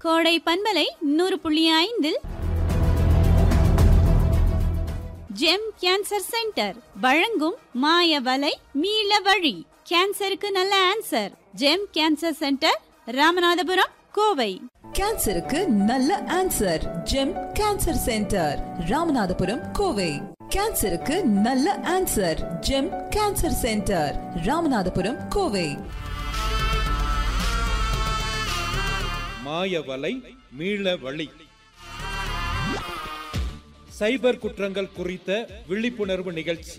கோடை பண்பலை நூறு புள்ளி ஐந்தில் ஜெம் கேன்சர் சென்டர் வழங்கும் மாய வலை மீள வழி கேன்சருக்கு நல்ல answer gem cancer centre Ramanathapuram Kovai கேன்சருக்கு நல்ல answer gem cancer centre Ramanathapuram Kovai கேன்சருக்கு நல்ல answer gem cancer centre Ramanathapuram Kovai மாயவலை மீள வழி சைபர் குற்றங்கள் குறித்த விழிப்புணர்வு நிகழ்ச்சி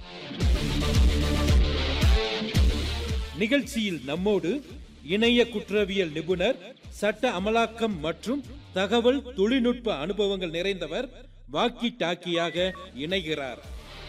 நிகழ்ச்சியில் நம்மோடு இணைய குற்றவியல் நிபுணர் சட்ட அமலாக்கம் மற்றும் தகவல் தொழில்நுட்ப அனுபவங்கள் நிறைந்தவர் வாக்கி டாக்கியாக இணைகிறார்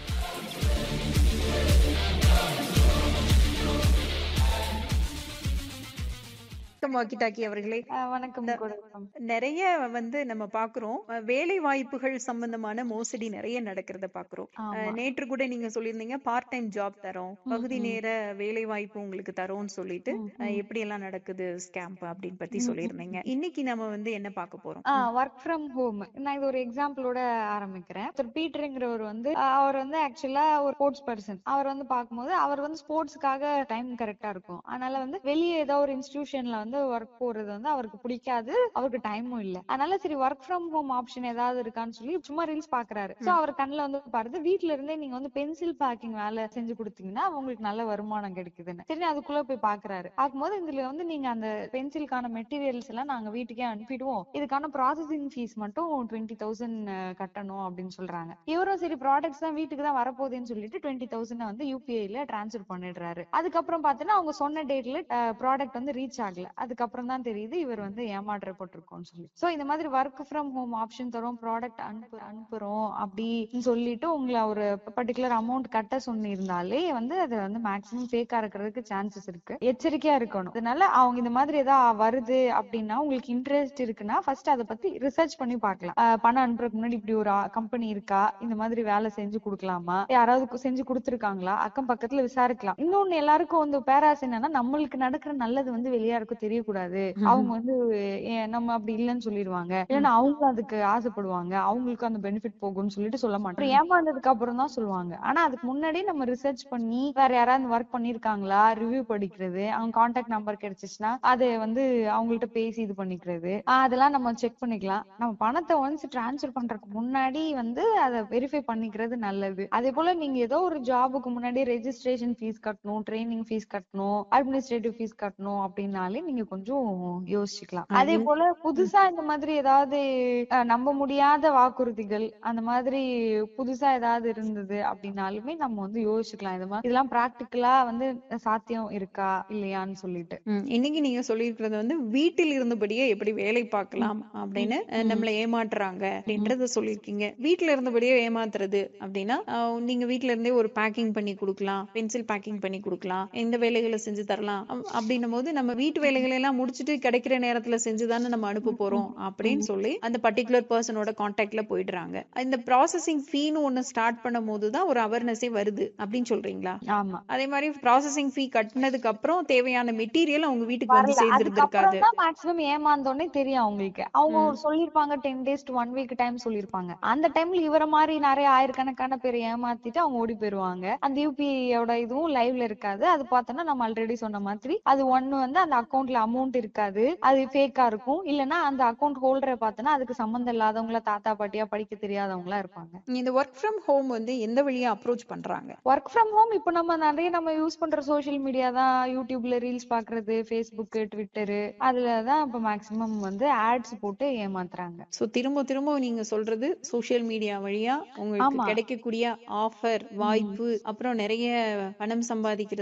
வணக்கம் வாக்கி டாக்கி அவர்களே அஹ் வணக்கம் கொடுக்கம் நிறைய வந்து நம்ம பாக்குறோம் அஹ் வேலை வாய்ப்புகள் சம்பந்தமான மோசடி நிறைய நடக்கிறத பாக்குறோம் ஆமா. அஹ் நேற்று கூட நீங்க சொல்லியிருந்தீங்க பார்ட் டைம் ஜாப் தரோம் பகுதி நேர வேலை வாய்ப்பு உங்களுக்கு தரோம்னு சொல்லிட்டு அஹ் எப்படி எல்லாம் நடக்குது ஸ்கேம்ப் அப்படின்னு பத்தி சொல்லியிருந்தீங்க இன்னைக்கு நம்ம வந்து என்ன பார்க்க போறோம் ஒர்க் ஃப்ரம் ஹோம் நான் இது ஒரு எக்ஸாம்பிளோட ஆரம்பிக்கிறேன் ஒருத்தர் பீட்டருங்கிறவர் வந்து அஹ் அவர் வந்து ஆக்சுவலா ஒரு ஸ்போர்ட்ஸ் பர்சன் அவர் வந்து பார்க்கும்போது அவர் வந்து ஸ்போர்ட்ஸ்க்காக டைம் கரெக்டா இருக்கும் அதனால வந்து வெளியே ஏதோ ஒரு இன்ஸ்டிடியூஷன்ல வந்து ஒர்க் போறது வந்து அவருக்கு பிடிக்காது அவருக்கு டைமும் இல்ல அதனால சரி ஒர்க் ஃப்ரம் ஹோம் ஆப்ஷன் ஏதாவது இருக்கான்னு சொல்லி சும்மா ரீல்ஸ் பாக்குறாரு சோ அவர் கண்ணுல வந்து பாருது வீட்ல இருந்தே நீங்க வந்து பென்சில் பேக்கிங் வேலை செஞ்சு கொடுத்தீங்கன்னா உங்களுக்கு நல்ல வருமானம் கிடைக்குதுன்னு சரி அதுக்குள்ள போய் பாக்குறாரு பார்க்கும்போது இதுல வந்து நீங்க அந்த பென்சிலுக்கான மெட்டீரியல்ஸ் எல்லாம் நாங்க வீட்டுக்கே அனுப்பிடுவோம் இதுக்கான ப்ராசஸிங் ஃபீஸ் மட்டும் டுவெண்ட்டி தௌசண்ட் கட்டணும் அப்படின்னு சொல்றாங்க இவரும் சரி ப்ராடக்ட்ஸ் தான் வீட்டுக்கு தான் வரப்போகுதுன்னு சொல்லிட்டு டுவெண்ட்டி தௌசண்ட் வந்து யூபிஐல டிரான்ஸ்ஃபர் பண்ணிடுறாரு அதுக்கப்புறம் பாத்தீங்கன்னா அவங்க சொன்ன டேட்ல ப்ராடக்ட் வந்து ரீச் ஆகல அதுக்கப்புறம் தான் தெரியுது இவர் வந்து ஏமாற்றப்பட்டிருக்கோம்னு சொல்லி சோ இந்த மாதிரி ஒர்க் ஃப்ரம் ஹோம் ஆப்ஷன் தரோம் ப்ராடக்ட் அனுப்பு அனுப்புறோம் அப்படின்னு சொல்லிட்டு உங்களை ஒரு பர்டிகுலர் அமௌண்ட் கட்ட சொன்னிருந்தாலே வந்து அது வந்து மேக்ஸிமம் ஃபேக்கா இருக்கிறதுக்கு சான்சஸ் இருக்கு எச்சரிக்கையா இருக்கணும் அதனால அவங்க இந்த மாதிரி ஏதாவது வருது அப்படின்னா உங்களுக்கு இன்ட்ரெஸ்ட் இருக்குன்னா ஃபர்ஸ்ட் அதை பத்தி ரிசர்ச் பண்ணி பார்க்கலாம் அஹ் பணம் அனுப்புறதுக்கு முன்னாடி இப்படி ஒரு கம்பெனி இருக்கா இந்த மாதிரி வேலை செஞ்சு கொடுக்கலாமா யாராவது கு- செஞ்சு கொடுத்துருக்காங்களா அக்கம் பக்கத்துல விசாரிக்கலாம் இன்னொன்னு எல்லாருக்கும் வந்து பேராசை என்னன்னா நம்மளுக்கு நடக்கிற நல்லது வந்து வெளியாருக்கும் தெரியக்கூடாது அவங்க வந்து ஏ- நம்ம அப்படி இல்லைன்னு சொல்லிடுவாங்க இல்லைன்னா அவங்களும் அதுக்கு ஆசைப்படுவாங்க அவங்களுக்கும் அந்த பெனிஃபிட் போகும்னு சொல்லிட்டு சொல்ல மாட்டோம் ஏமாந்ததுக்கு அப்புறம் தான் சொல்லுவாங்க ஆனா அதுக்கு முன்னாடி நம்ம ரிசர்ச் பண்ணி வேற யாராவது ஒர்க் பண்ணிருக்காங்களா ரிவ்யூ படிக்கிறது அவங்க கான்டாக்ட் நம்பர் கிடைச்சிச்சுன்னா அதை வந்து அவங்கள்ட்ட பேசி இது பண்ணிக்கிறது ஆஹ் அதெல்லாம் நம்ம செக் பண்ணிக்கலாம் நம்ம பணத்தை ஒன்ஸ் டிரான்ஸ்ஃபர் பண்றதுக்கு முன்னாடி வந்து அதை வெரிஃபை பண்ணிக்கிறது நல்லது அதே போல நீங்க ஏதோ ஒரு ஜாபுக்கு முன்னாடி ரெஜிஸ்ட்ரேஷன் ஃபீஸ் கட்டணும் ட்ரைனிங் ஃபீஸ் கட்டணும் அட்மினிஸ்ட்ரேட்டிவ் ஃபீஸ் கட்டணும் அப்படின்னாலே நீங்க கொஞ்சம் யோசிக்கலாம் அதே போல புதுசா இந்த மாதிரி ஏதாவது அஹ், நம்ப முடியாத வாக்குறுதிகள் அந்த மாதிரி புதுசா ஏதாவது இருந்தது அப்படின்னாலுமே நம்ம வந்து யோசிக்கலாம் இது மாதிரி இதெல்லாம் பிராக்டிக்கலா வந்து சாத்தியம் இருக்கா இல்லையான்னு சொல்லிட்டு ம், இன்னைக்கு நீங்க சொல்லியிருக்கிறது வந்து வீட்டில் இருந்தபடியே எப்படி வேலை பார்க்கலாம் அப்படின்னு அஹ், நம்மளை ஏமாற்றுறாங்க அப்படின்றத சொல்லியிருக்கீங்க வீட்ல இருந்தபடியே ஏமாத்துறது அப்படின்னா அஹ், நீங்க வீட்ல இருந்தே ஒரு பேக்கிங் பண்ணி கொடுக்கலாம் பென்சில் பேக்கிங் பண்ணி கொடுக்கலாம் இந்த வேலைகளை செஞ்சு தரலாம் அப்- அப்படின்னும் போது நம்ம வீட்டு வேலைகளை எல்லாம் முடிச்சுட்டு கிடைக்கிற நேரத்துல செஞ்சுதானே நம்ம அனுப்ப போறோம் அப்படின்னு சொல்லி அந்த பர்டிகுலர் பர்சனோட கான்டாக்ட்ல போயிடுறாங்க இந்த ப்ராசஸிங் ஃபீன்னு ஒண்ணு ஸ்டார்ட் பண்ணும் போதுதான் ஒரு அவேர்னஸே வருது அப்படின்னு சொல்றீங்களா ஆமா அதே மாதிரி ப்ராசஸிங் ஃபீ கட்டினதுக்கு அப்புறம் தேவையான மெட்டீரியல் அவங்க வீட்டுக்கு வந்து வரல சேர்ந்துருந்திருக்காது அதுக்கப்புறம் தான் மேக்ஸிமம் ஏமாந்தோடனே தெரியும் அவங்களுக்கு அவங்க ஒரு சொல்லிருப்பாங்க ten days to one week time சொல்லிருப்பாங்க அந்த டைம்ல இவர மாதிரி நிறைய ஆயிரக்கணக்கான பேர் ஏமாத்திட்டு அவங்க ஓடி போயிருவாங்க அந்த யூபிஐயோட இதுவும் லைவ்ல இருக்காது அது பார்த்தோம்னா நம்ம ஆல்ரெடி சொன்ன மாதிரி அது ஒண்ணு வந்து அந்த அக்கௌண்ட்ல அமௌண்ட் இருக்காது அது ஃபேக்கா இருக்கும் இல்லனா அந்த அக்கௌண்ட் ஹோல்டரை பார்த்தோன்னா அதுக்கு சம்மந்தம் இல்லாதவங்கள தாத்தா பாட்டியா படிக்க தெரியாதவங்களா இருப்பாங்க இந்த ஒர்க் ஃப்ரம் ஹோம் வந்து எந்த வழியா அப்ரோச் பண்றாங்க ஒர்க் ஃப்ரம் ஹோம் இப்போ நம்ம நிறைய நம்ம யூஸ் பண்ற சோஷியல் மீடியா தான் யூடியூப்ல ரீல்ஸ் பாக்குறது ஃபேஸ்புக் ட்விட்டரு அதுல தான் இப்போ மேக்ஸிமம் வந்து ஆட்ஸ் போட்டு ஏமாத்துறாங்க சோ திரும்ப திரும்ப நீங்க சொல்றது சோஷியல் மீடியா வழியா உங்களுக்கு ஆமா. கிடைக்கக்கூடிய ஆஃபர் வாய்ப்பு அப்புறம் நிறைய பணம் சம்பாதிக்கிற